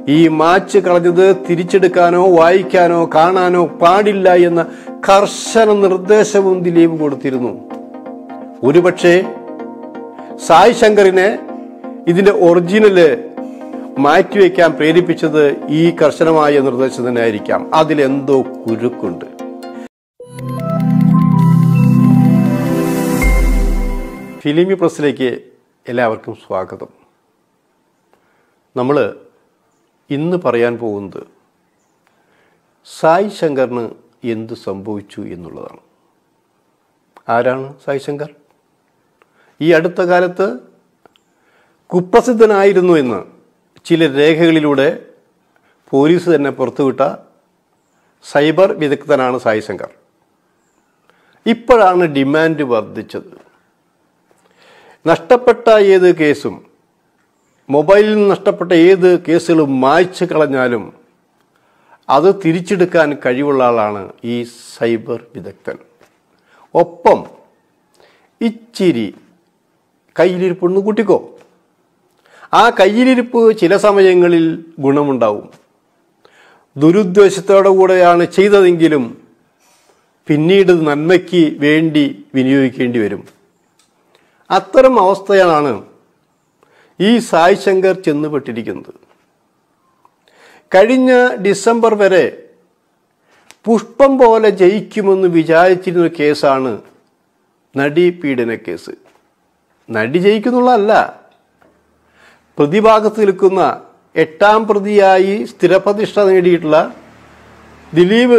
ഈ മാച്ച് കളഞ്ഞത് തിരിച്ചെടുക്കാനോ വായിക്കാനോ കാണാനോ പാടില്ല എന്ന കർശന നിർദ്ദേശവും ദിലീപ് കൊടുത്തിരുന്നു ഒരുപക്ഷെ സായ് ശങ്കറിനെ ഇതിന്റെ ഒറിജിനല് മാറ്റിവെക്കാൻ പ്രേരിപ്പിച്ചത് ഈ കർശനമായ നിർദ്ദേശം തന്നെ ആയിരിക്കാം അതിലെന്തോ കുരുക്കുണ്ട് ഫിലിമി പ്രസ്സിലേക്ക് എല്ലാവർക്കും സ്വാഗതം നമ്മൾ ഇന്ന് പറയാൻ പോകുന്നത് സായ് ശങ്കറിന് എന്ത് സംഭവിച്ചു എന്നുള്ളതാണ് ആരാണ് സായ് ശങ്കർ ഈ അടുത്ത കാലത്ത് കുപ്രസിദ്ധനായിരുന്നു എന്ന് ചില രേഖകളിലൂടെ പോലീസ് തന്നെ പുറത്തുവിട്ട സൈബർ വിദഗ്ധനാണ് സായ് ശങ്കർ ഇപ്പോഴാണ് ഡിമാൻഡ് വർദ്ധിച്ചത് നഷ്ടപ്പെട്ട ഏത് കേസും മൊബൈലിൽ നിന്ന് നഷ്ടപ്പെട്ട ഏത് കേസുകളും മായ്ച്ചു കളഞ്ഞാലും അത് തിരിച്ചെടുക്കാൻ കഴിവുള്ള ആളാണ് ഈ സൈബർ വിദഗ്ധൻ ഒപ്പം ഇച്ചിരി കയ്യിലിരിപ്പൊന്ന് കൂട്ടിക്കോ ആ കയ്യിലിരിപ്പ് ചില സമയങ്ങളിൽ ഗുണമുണ്ടാവും ദുരുദ്ദേശത്തോടു കൂടെയാണ് ചെയ്തതെങ്കിലും പിന്നീട് നന്മയ്ക്ക് വേണ്ടി വിനിയോഗിക്കേണ്ടി വരും അത്തരം അവസ്ഥയാണ് ഈ സായ് ശങ്കർ ചെന്നുപെട്ടിരിക്കുന്നത് കഴിഞ്ഞ ഡിസംബർ വരെ പുഷ്പം പോലെ ജയിക്കുമെന്ന് വിചാരിച്ചിരുന്ന കേസാണ് നടി പീഡന കേസ് നടി ജയിക്കുന്നുള്ളതല്ല പ്രതിഭാഗത്ത് നിൽക്കുന്ന എട്ടാം പ്രതിയായി സ്ഥിരപ്രതിഷ്ഠ നേടിയിട്ടുള്ള ദിലീപ്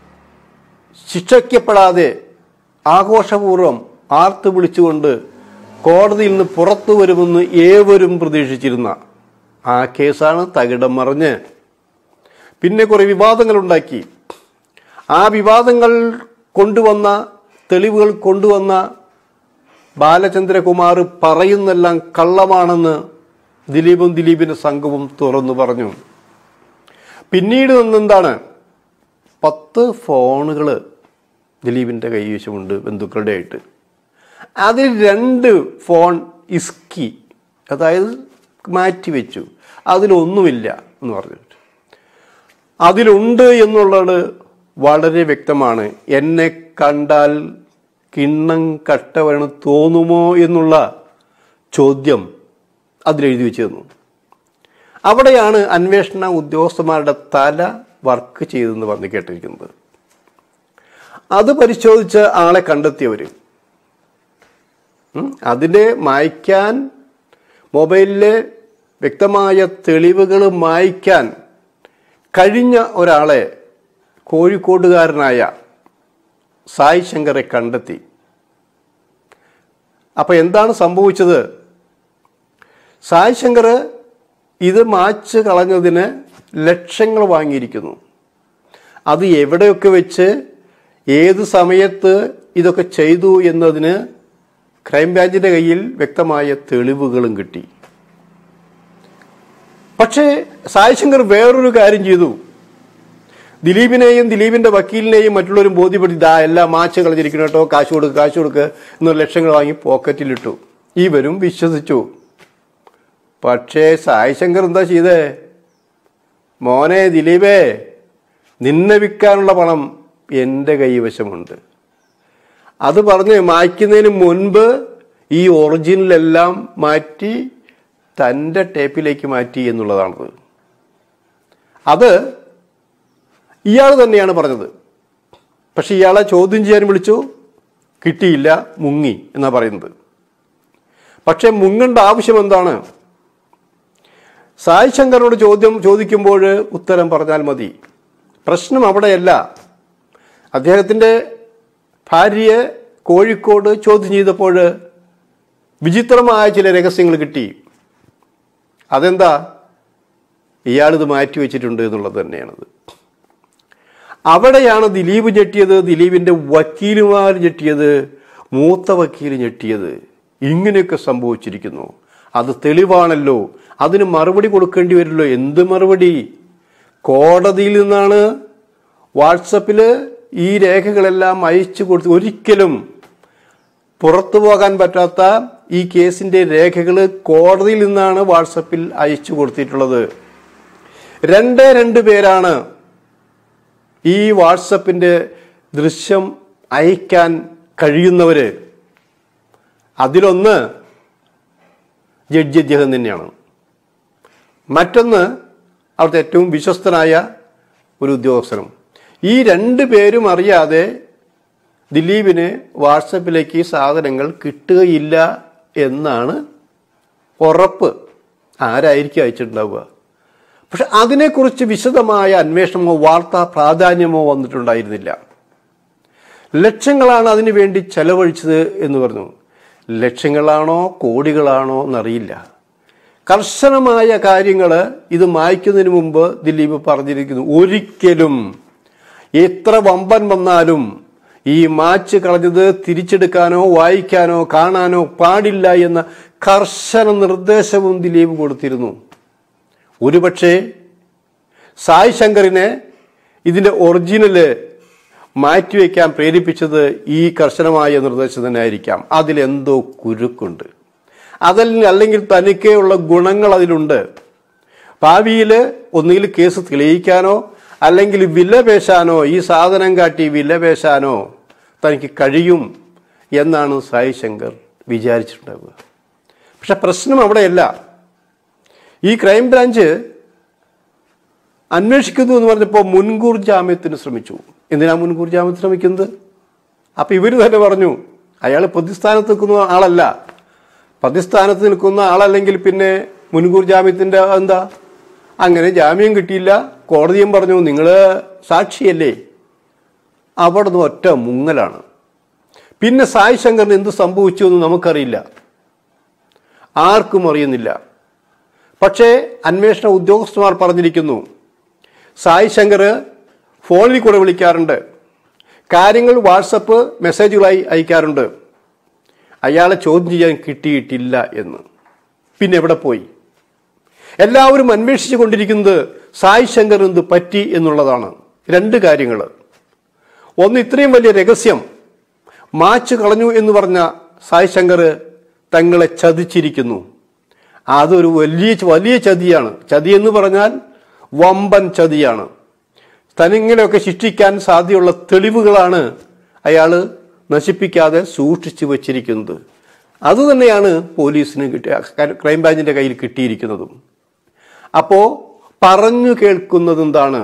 ശിക്ഷിക്കപ്പെടാതെ ആഘോഷപൂർവ്വം ആർത്ത് വിളിച്ചുകൊണ്ട് കോടതിയിൽ നിന്ന് പുറത്തു വരുമെന്ന് ഏവരും പ്രതീക്ഷിച്ചിരുന്ന ആ കേസാണ് തകിടം മറിഞ്ഞ് പിന്നെ കുറെ വിവാദങ്ങൾ ഉണ്ടാക്കി ആ വിവാദങ്ങൾ കൊണ്ടുവന്ന തെളിവുകൾ കൊണ്ടുവന്ന ബാലചന്ദ്രകുമാർ പറയുന്നെല്ലാം കള്ളമാണെന്ന് ദിലീപും ദിലീപിന്റെ സംഘവും തുറന്നു പറഞ്ഞു പിന്നീട് നിന്നെന്താണ് പത്ത് ഫോണുകൾ ദിലീപിന്റെ കൈവശമുണ്ട് ബന്ധുക്കളുടെ ആയിട്ട് അതിൽ രണ്ട് ഫോൺ ഇസ്കി അതായത് മാറ്റിവെച്ചു അതിലൊന്നുമില്ല എന്ന് പറഞ്ഞു അതിലുണ്ട് എന്നുള്ളത് വളരെ വ്യക്തമാണ് എന്നെ കണ്ടാൽ കിണ്ണം കട്ടവരണ് തോന്നുമോ എന്നുള്ള ചോദ്യം അതിലെഴുതി വെച്ച് തന്നു അവിടെയാണ് അന്വേഷണ ഉദ്യോഗസ്ഥന്മാരുടെ തല വർക്ക് ചെയ്തെന്ന് പറഞ്ഞ് കേട്ടിരിക്കുന്നത് അത് പരിശോധിച്ച ആളെ കണ്ടെത്തിയവർ അതിനെ മായ്ക്കാൻ മൊബൈലിലെ വ്യക്തമായ തെളിവുകൾ മായ്ക്കാൻ കഴിഞ്ഞ ഒരാളെ കോഴിക്കോടുകാരനായ സായ് ശങ്കറെ കണ്ടെത്തി അപ്പൊ എന്താണ് സംഭവിച്ചത് സായ് ശങ്കർ ഇത് മാച്ച് കളഞ്ഞതിന് ലക്ഷങ്ങൾ വാങ്ങിയിരിക്കുന്നു അത് എവിടെയൊക്കെ വെച്ച് ഏത് സമയത്ത് ഇതൊക്കെ ചെയ്തു എന്നതിന് ക്രൈംബ്രാഞ്ചിന്റെ കയ്യിൽ വ്യക്തമായ തെളിവുകളും കിട്ടി പക്ഷേ സായ്ശങ്കർ വേറൊരു കാര്യം ചെയ്തു ദിലീപിനെയും ദിലീപിന്റെ വക്കീലിനെയും മറ്റുള്ളവരും ബോധ്യപ്പെടുത്തി ദാ എല്ലാം മാച്ച് കളഞ്ഞിരിക്കണം കേട്ടോ കാശ് കൊടുക്ക് കാശ് കൊടുക്ക് എന്നൊരു ലക്ഷങ്ങൾ വാങ്ങി പോക്കറ്റിലിട്ടു ഇവരും വിശ്വസിച്ചു പക്ഷേ സായ്ശങ്കർ എന്താ ചെയ്തേ മോനെ ദിലീപേ നിന്നെ വിൽക്കാനുള്ള പണം എൻ്റെ കൈവശമുണ്ട് അത് പറഞ്ഞ് മായ്ക്കുന്നതിന് മുൻപ് ഈ ഒറിജിനലെല്ലാം മാറ്റി തൻ്റെ ടേപ്പിലേക്ക് മാറ്റി എന്നുള്ളതാണത് അത് ഇയാൾ തന്നെയാണ് പറഞ്ഞത് പക്ഷെ ഇയാളെ ചോദ്യം ചെയ്യാൻ വിളിച്ചു കിട്ടിയില്ല മുങ്ങി എന്നാ പറയുന്നത് പക്ഷെ മുങ്ങേണ്ട ആവശ്യം എന്താണ് സായ് ശങ്കറിനോട് ചോദ്യം ചോദിക്കുമ്പോൾ ഉത്തരം പറഞ്ഞാൽ മതി പ്രശ്നം അവിടെയല്ല അദ്ദേഹത്തിൻ്റെ ഭാര്യയെ കോഴിക്കോട് ചോദ്യം ചെയ്തപ്പോൾ വിചിത്രമായ ചില രഹസ്യങ്ങൾ കിട്ടി അതെന്താ ഇയാളിത് മാറ്റി വെച്ചിട്ടുണ്ട് എന്നുള്ളത് തന്നെയാണത് അവിടെയാണ് ദിലീപ് ഞെട്ടിയത് ദിലീപിന്റെ വക്കീലുമാർ ഞെട്ടിയത് മൂത്ത വക്കീൽ ഞെട്ടിയത് ഇങ്ങനെയൊക്കെ സംഭവിച്ചിരിക്കുന്നു അത് തെളിവാണല്ലോ അതിന് മറുപടി കൊടുക്കേണ്ടി വരില്ലോ എന്ത് മറുപടി കോടതിയിൽ നിന്നാണ് വാട്സപ്പിൽ ഈ രേഖകളെല്ലാം അയച്ചു കൊടുത്ത് ഒരിക്കലും പുറത്തു പോകാൻ പറ്റാത്ത ഈ കേസിന്റെ രേഖകൾ കോടതിയിൽ നിന്നാണ് വാട്സപ്പിൽ അയച്ചു കൊടുത്തിട്ടുള്ളത് രണ്ടേ രണ്ട് പേരാണ് ഈ വാട്സപ്പിന്റെ ദൃശ്യം അയക്കാൻ കഴിയുന്നവര് അതിലൊന്ന് ജഡ്ജി അദ്ദേഹം തന്നെയാണ് മറ്റൊന്ന് അവിടുത്തെ ഏറ്റവും വിശ്വസ്തനായ ഒരു ഉദ്യോഗസ്ഥനും ഈ രണ്ട് പേരും അറിയാതെ ദിലീപിന് വാട്സപ്പിലേക്ക് സാധനങ്ങൾ കിട്ടുകയില്ല എന്നാണ് ഉറപ്പ് ആരായിരിക്കും അയച്ചിട്ടുണ്ടാവുക പക്ഷെ അതിനെക്കുറിച്ച് വിശദമായ അന്വേഷണമോ വാർത്താ പ്രാധാന്യമോ വന്നിട്ടുണ്ടായിരുന്നില്ല ലക്ഷങ്ങളാണ് അതിനു വേണ്ടി ചെലവഴിച്ചത് എന്ന് പറഞ്ഞു ലക്ഷങ്ങളാണോ കോടികളാണോ എന്നറിയില്ല കർശനമായ കാര്യങ്ങൾ ഇത് മായ്ക്കുന്നതിന് മുമ്പ് ദിലീപ് പറഞ്ഞിരിക്കുന്നു ഒരിക്കലും എത്ര വമ്പൻ വന്നാലും ഈ മാച്ച് കളഞ്ഞത് തിരിച്ചെടുക്കാനോ വായിക്കാനോ കാണാനോ പാടില്ല എന്ന കർശന നിർദ്ദേശവും ദിലീപ് കൊടുത്തിരുന്നു ഒരുപക്ഷെ സായ് ശങ്കറിനെ ഇതിന്റെ ഒറിജിനല് മാറ്റിവെക്കാൻ പ്രേരിപ്പിച്ചത് ഈ കർശനമായ നിർദ്ദേശം തന്നെ ആയിരിക്കാം അതിലെന്തോ കുരുക്കുണ്ട് അതിൽ അല്ലെങ്കിൽ തനിക്കുള്ള ഗുണങ്ങൾ അതിലുണ്ട് ഭാവിയിൽ ഒന്നുകിൽ കേസ് തെളിയിക്കാനോ അല്ലെങ്കിൽ വിലപേശാനോ ഈ സാധനം കാട്ടി വിലപേശാനോ തനിക്ക് കഴിയും എന്നാണ് സായി ശങ്കർ വിചാരിച്ചിട്ടുണ്ടാവുക പക്ഷെ പ്രശ്നം അവിടെയല്ല ഈ ക്രൈംബ്രാഞ്ച് അന്വേഷിക്കുന്നു എന്ന് പറഞ്ഞപ്പോൾ മുൻകൂർ ജാമ്യത്തിന് ശ്രമിച്ചു എന്തിനാ മുൻകൂർ ജാമ്യത്തിന് ശ്രമിക്കുന്നത് അപ്പൊ ഇവർ തന്നെ പറഞ്ഞു അയാൾ പ്രതിസ്ഥാനത്ത് നിൽക്കുന്ന ആളല്ല പ്രതിസ്ഥാനത്ത് നിൽക്കുന്ന ആളല്ലെങ്കിൽ പിന്നെ മുൻകൂർ ജാമ്യത്തിന്റെ എന്താ അങ്ങനെ ജാമ്യം കിട്ടിയില്ല കോടതിയും പറഞ്ഞു നിങ്ങൾ സാക്ഷിയല്ലേ അവിടെ നിന്ന് ഒറ്റ മുങ്ങലാണ് പിന്നെ സായ് ശങ്കറിന് എന്ത് സംഭവിച്ചു എന്ന് നമുക്കറിയില്ല ആർക്കും അറിയുന്നില്ല പക്ഷേ അന്വേഷണ ഉദ്യോഗസ്ഥന്മാർ പറഞ്ഞിരിക്കുന്നു സായ് ശങ്കർ ഫോണിൽ കൂടെ വിളിക്കാറുണ്ട് കാര്യങ്ങൾ വാട്സപ്പ് മെസ്സേജുകളായി അയക്കാറുണ്ട് അയാളെ ചോദ്യം ചെയ്യാൻ കിട്ടിയിട്ടില്ല എന്ന് പിന്നെ എവിടെ പോയി എല്ലാവരും അന്വേഷിച്ചു കൊണ്ടിരിക്കുന്നത് സായ് ശങ്കർ എന്ത് പറ്റി എന്നുള്ളതാണ് രണ്ട് കാര്യങ്ങൾ ഒന്ന് ഇത്രയും വലിയ രഹസ്യം മാച്ച് കളഞ്ഞു എന്ന് പറഞ്ഞ സായ് ശങ്കർ തങ്ങളെ ചതിച്ചിരിക്കുന്നു അതൊരു വലിയ വലിയ ചതിയാണ് ചതി എന്ന് പറഞ്ഞാൽ വമ്പൻ ചതിയാണ് തനിങ്ങനെയൊക്കെ ശിക്ഷിക്കാൻ സാധ്യതയുള്ള തെളിവുകളാണ് അയാൾ നശിപ്പിക്കാതെ സൂക്ഷിച്ചു വച്ചിരിക്കുന്നത് അതുതന്നെയാണ് പോലീസിന് കിട്ടിയ ക്രൈംബ്രാഞ്ചിന്റെ കയ്യിൽ കിട്ടിയിരിക്കുന്നതും അപ്പോ പറഞ്ഞു കേൾക്കുന്നത് എന്താണ്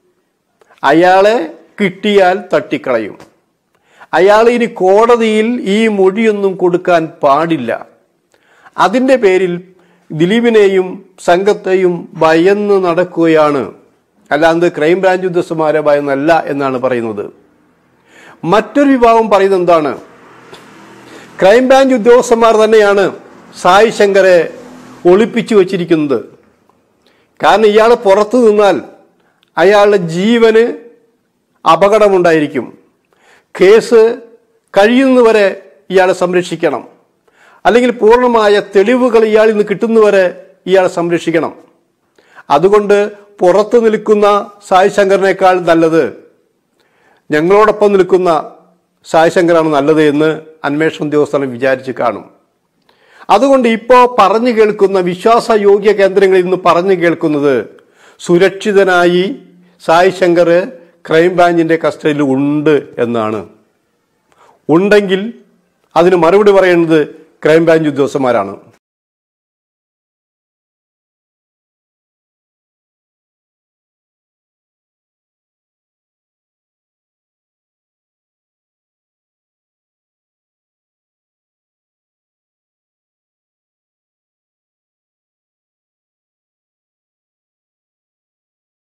അയാളെ കിട്ടിയാൽ തട്ടിക്കളയും അയാൾ ഇനി കോടതിയിൽ ഈ മൊഴിയൊന്നും കൊടുക്കാൻ പാടില്ല അതിന്റെ പേരിൽ ദിലീപിനെയും സംഘത്തെയും ഭയന്ന് നടക്കുകയാണ് അല്ലാണ്ട് ക്രൈംബ്രാഞ്ച് ഉദ്യോഗസ്ഥന്മാരെ ഭയന്നല്ല എന്നാണ് പറയുന്നത് മറ്റൊരു വിഭാഗം പറയുന്നത് എന്താണ് ക്രൈംബ്രാഞ്ച് ഉദ്യോഗസ്ഥന്മാർ തന്നെയാണ് സായ് ശങ്കറെ ഒളിപ്പിച്ചു വച്ചിരിക്കുന്നത് കാരണം ഇയാൾ പുറത്തു നിന്നാൽ അയാളുടെ ജീവന് അപകടമുണ്ടായിരിക്കും കേസ് കഴിയുന്നവരെ ഇയാളെ സംരക്ഷിക്കണം അല്ലെങ്കിൽ പൂർണ്ണമായ തെളിവുകൾ ഇയാളിൽ നിന്ന് കിട്ടുന്നവരെ ഇയാളെ സംരക്ഷിക്കണം അതുകൊണ്ട് പുറത്തു നിൽക്കുന്ന സായ് ശങ്കറിനേക്കാൾ നല്ലത് ഞങ്ങളോടൊപ്പം നിൽക്കുന്ന സായ് ശങ്കറാണ് നല്ലത് എന്ന് അന്വേഷണ ഉദ്യോഗസ്ഥർ വിചാരിച്ച് കാണും അതുകൊണ്ട് ഇപ്പോൾ പറഞ്ഞു കേൾക്കുന്ന വിശ്വാസയോഗ്യ കേന്ദ്രങ്ങളിൽ നിന്ന് പറഞ്ഞു കേൾക്കുന്നത് സുരക്ഷിതനായി സായ് ശങ്കർ ക്രൈംബ്രാഞ്ചിന്റെ കസ്റ്റഡിയിൽ ഉണ്ട് എന്നാണ് ഉണ്ടെങ്കിൽ അതിന് മറുപടി പറയുന്നത് ക്രൈംബ്രാഞ്ച് ഉദ്യോഗസ്ഥന്മാരാണ്